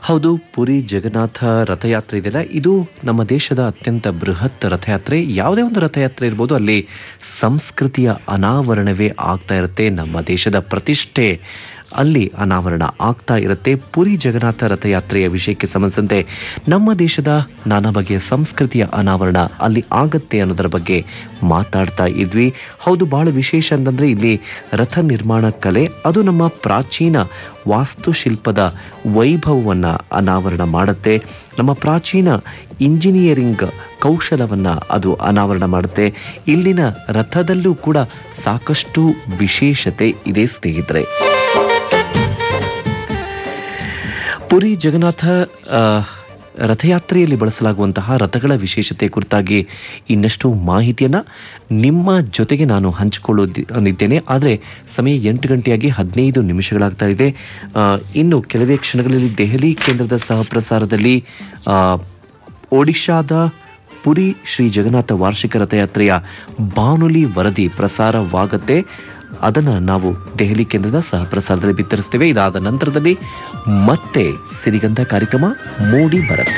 ಹೌದು ಪುರಿ ಜಗನ್ನಾಥ ರಥಯಾತ್ರೆ ಇದೆಯಲ್ಲ ಇದು ನಮ್ಮ ದೇಶದ ಅತ್ಯಂತ ಬೃಹತ್ ರಥಯಾತ್ರೆ ಯಾವುದೇ ಒಂದು ರಥಯಾತ್ರೆ ಇರ್ಬೋದು ಅಲ್ಲಿ ಸಂಸ್ಕೃತಿಯ ಅನಾವರಣವೇ ಆಗ್ತಾ ಇರುತ್ತೆ ನಮ್ಮ ದೇಶದ ಪ್ರತಿಷ್ಠೆ ಅಲ್ಲಿ ಅನಾವರಣ ಆಗ್ತಾ ಇರುತ್ತೆ ಪುರಿ ಜಗನ್ನಾಥ ರಥಯಾತ್ರೆಯ ವಿಷಯಕ್ಕೆ ಸಂಬಂಧಿಸಿದಂತೆ ನಮ್ಮ ದೇಶದ ನಾನಾ ಬಗೆಯ ಸಂಸ್ಕೃತಿಯ ಅನಾವರಣ ಅಲ್ಲಿ ಆಗತ್ತೆ ಅನ್ನೋದರ ಬಗ್ಗೆ ಮಾತಾಡ್ತಾ ಇದ್ವಿ ಹೌದು ಬಹಳ ವಿಶೇಷ ಅಂತಂದ್ರೆ ಇಲ್ಲಿ ರಥ ನಿರ್ಮಾಣ ಕಲೆ ಅದು ನಮ್ಮ ಪ್ರಾಚೀನ ವಾಸ್ತುಶಿಲ್ಪದ ವೈಭವವನ್ನ ಅನಾವರಣ ಮಾಡುತ್ತೆ ನಮ್ಮ ಪ್ರಾಚೀನ ಇಂಜಿನಿಯರಿಂಗ್ ಕೌಶಲವನ್ನ ಅದು ಅನಾವರಣ ಮಾಡುತ್ತೆ ಇಲ್ಲಿನ ರಥದಲ್ಲೂ ಕೂಡ ಸಾಕಷ್ಟು ವಿಶೇಷತೆ ಇದೆ ಸ್ನೇಹಿತರೆ ಪುರಿ ಜಗನ್ನಾಥ ಆ, ರಥಯಾತ್ರೆಯಲ್ಲಿ ಬಳಸಲಾಗುವಂತಹ ರಥಗಳ ವಿಶೇಷತೆ ಕುರಿತಾಗಿ ಇನ್ನಷ್ಟು ಮಾಹಿತಿಯನ್ನ ನಿಮ್ಮ ಜೊತೆಗೆ ನಾನು ಹಂಚಿಕೊಳ್ಳುತ್ತಿದ್ದೇನೆ ಆದರೆ ಸಮಯ ಎಂಟು ಗಂಟೆಯಾಗಿ ಹದಿನೈದು ನಿಮಿಷಗಳಾಗ್ತಾ ಇದೆ ಆ, ಇನ್ನು ಕೆಲವೇ ಕ್ಷಣಗಳಲ್ಲಿ ದೆಹಲಿ ಕೇಂದ್ರದ ಸಹಪ್ರಸಾರದಲ್ಲಿ ಆ, ಒಡಿಶಾದ ಪುರಿ ಶ್ರೀ ಜಗನ್ನಾಥ ವಾರ್ಷಿಕ ರಥಯಾತ್ರೆಯ ಬಾನುಲಿ ವರದಿ ಪ್ರಸಾರವಾಗತ್ತೆ ಅದನ್ನ ನಾವು ದೆಹಲಿ ಕೇಂದ್ರದ ಸಹ ಪ್ರಸಾರದಲ್ಲಿ ಬಿತ್ತರಿಸ್ತೇವೆ ಇದಾದ ನಂತರದಲ್ಲಿ ಮತ್ತೆ ಸಿರಿಗಂಧ ಕಾರ್ಯಕ್ರಮ ಮೂಡಿ ಬರುತ್ತೆ